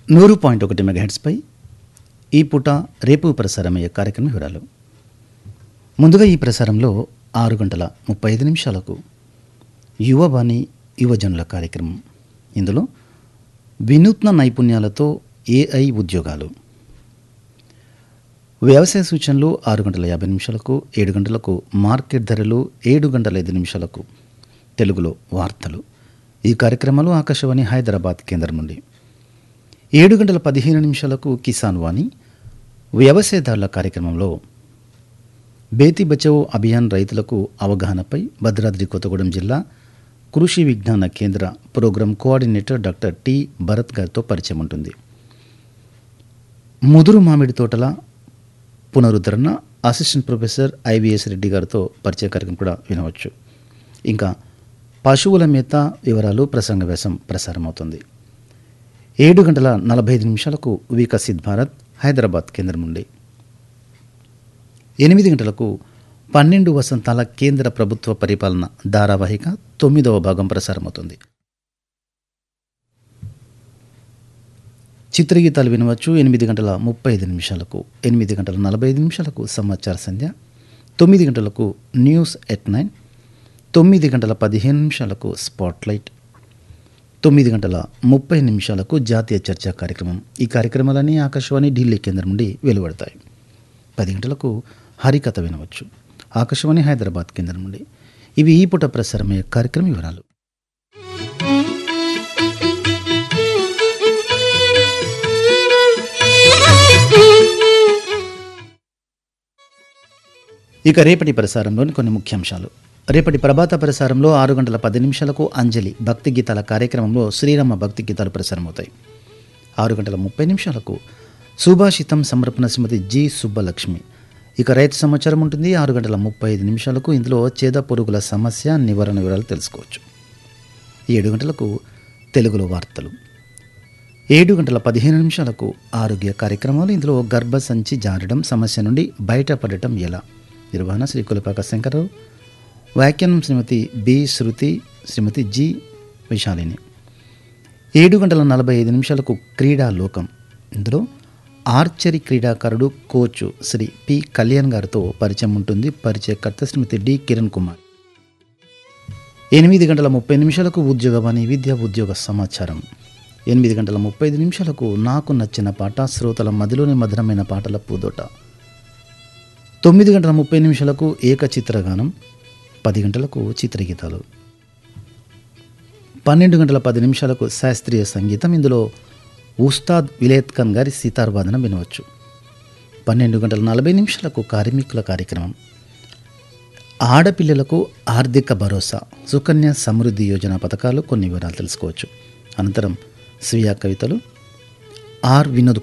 నూరు పాయింట్ ఒకటి మెగాహెడ్స్పై ఈ పూట రేపు ప్రసారమయ్యే కార్యక్రమం వివరాలు ముందుగా ఈ ప్రసారంలో ఆరు గంటల ముప్పై ఐదు నిమిషాలకు యువవాణి యువజనుల కార్యక్రమం ఇందులో వినూత్న నైపుణ్యాలతో ఏఐ ఉద్యోగాలు వ్యవసాయ సూచనలు ఆరు గంటల యాభై నిమిషాలకు ఏడు గంటలకు మార్కెట్ ధరలు ఏడు గంటల ఐదు నిమిషాలకు తెలుగులో వార్తలు ఈ కార్యక్రమాలు ఆకాశవాణి హైదరాబాద్ కేంద్రం నుండి ఏడు గంటల పదిహేను నిమిషాలకు కిసాన్ వాణి వ్యవసాయదారుల కార్యక్రమంలో బేటీ బచావో అభియాన్ రైతులకు అవగాహనపై భద్రాద్రి కొత్తగూడెం జిల్లా Krishi Vigyan Kendra program coordinator doctor T Bharat గారితో పరిచయం ఉంటుంది ముదురు మామిడి తోటల పునరుద్ధరణ అసిస్టెంట్ ప్రొఫెసర్ ఐవిఎస్ రెడ్డి గారితో పరిచయ కార్యక్రమం కూడా వినవచ్చు ఇంకా పశువుల మేత వివరాలు ప్రసంగ వ్యాసం ప్రసారమవుతుంది ఏడు గంటల నలభై ఐదు నిమిషాలకు వికసిత్ భారత్ హైదరాబాద్ కేంద్రం నుండి ఎనిమిది గంటలకు పన్నెండు వసంతాల కేంద్ర ప్రభుత్వ పరిపాలన ధారావాహిక తొమ్మిదవ భాగం ప్రసారమవుతుంది చిత్రగీతాలు వినవచ్చు ఎనిమిది గంటల ముప్పై ఐదు నిమిషాలకు ఎనిమిది గంటల నలభై ఐదు నిమిషాలకు సమాచార సంధ్య తొమ్మిది గంటలకు న్యూస్ ఎట్ నైన్ తొమ్మిది గంటల పదిహేను నిమిషాలకు స్పాట్లైట్ తొమ్మిది గంటల ముప్పై నిమిషాలకు జాతీయ చర్చా కార్యక్రమం ఈ కార్యక్రమాలన్నీ ఆకాశవాణి ఢిల్లీ కేంద్రం నుండి వెలువడతాయి పది గంటలకు హరికథ వినవచ్చు ఆకాశవాణి హైదరాబాద్ కేంద్రం నుండి ఇవి ఈ పూట ప్రసారమయ్యే కార్యక్రమం వివరాలు ఇక రేపటి ప్రసారంలోని కొన్ని ముఖ్యాంశాలు రేపటి ప్రభాత ప్రసారంలో ఆరు గంటల పది నిమిషాలకు అంజలి భక్తి గీతాల కార్యక్రమంలో శ్రీరామ భక్తి గీతాలు ప్రసారమవుతాయి ఆరు గంటల ముప్పై నిమిషాలకు సుభాషితం సమర్పణ శ్రీమతి జి సుబ్బలక్ష్మి ఇక రైతు సమాచారం ఉంటుంది ఆరు గంటల ముప్పై ఐదు నిమిషాలకు ఇందులో చేద పురుగుల సమస్య నివారణ వివరాలు తెలుసుకోవచ్చు ఏడు గంటలకు తెలుగులో వార్తలు ఏడు గంటల పదిహేను నిమిషాలకు ఆరోగ్య కార్యక్రమాలు ఇందులో గర్భసంచి జారడం సమస్య నుండి బయటపడటం ఎలా నిర్వహణ శ్రీ కులపాక శంకరరావు వ్యాఖ్యానం శ్రీమతి బి శృతి శ్రీమతి జి విశాలిని ఏడు గంటల నలభై ఐదు నిమిషాలకు క్రీడా లోకం ఇందులో ఆర్చరీ క్రీడాకారుడు కోచ్ శ్రీ పి కళ్యాణ్ గారితో పరిచయం ఉంటుంది పరిచయకర్త శ్రీమతి డి కిరణ్ కుమార్ ఎనిమిది గంటల ముప్పై నిమిషాలకు ఉద్యోగవాణి విద్యా ఉద్యోగ సమాచారం ఎనిమిది గంటల ముప్పై ఐదు నిమిషాలకు నాకు నచ్చిన పాట శ్రోతల మదిలోని మధురమైన పాటల పూదోట తొమ్మిది గంటల ముప్పై నిమిషాలకు ఏకచిత్రగానం పది గంటలకు చిత్రగీతాలు పన్నెండు గంటల పది నిమిషాలకు శాస్త్రీయ సంగీతం ఇందులో ఉస్తాద్ విలేత్ ఖాన్ గారి సితార్ వాదన వినవచ్చు పన్నెండు గంటల నలభై నిమిషాలకు కార్మికుల కార్యక్రమం ఆడపిల్లలకు ఆర్థిక భరోసా సుకన్య సమృద్ధి యోజన పథకాలు కొన్ని వివరాలు తెలుసుకోవచ్చు అనంతరం స్వీయ కవితలు ఆర్ వినోద్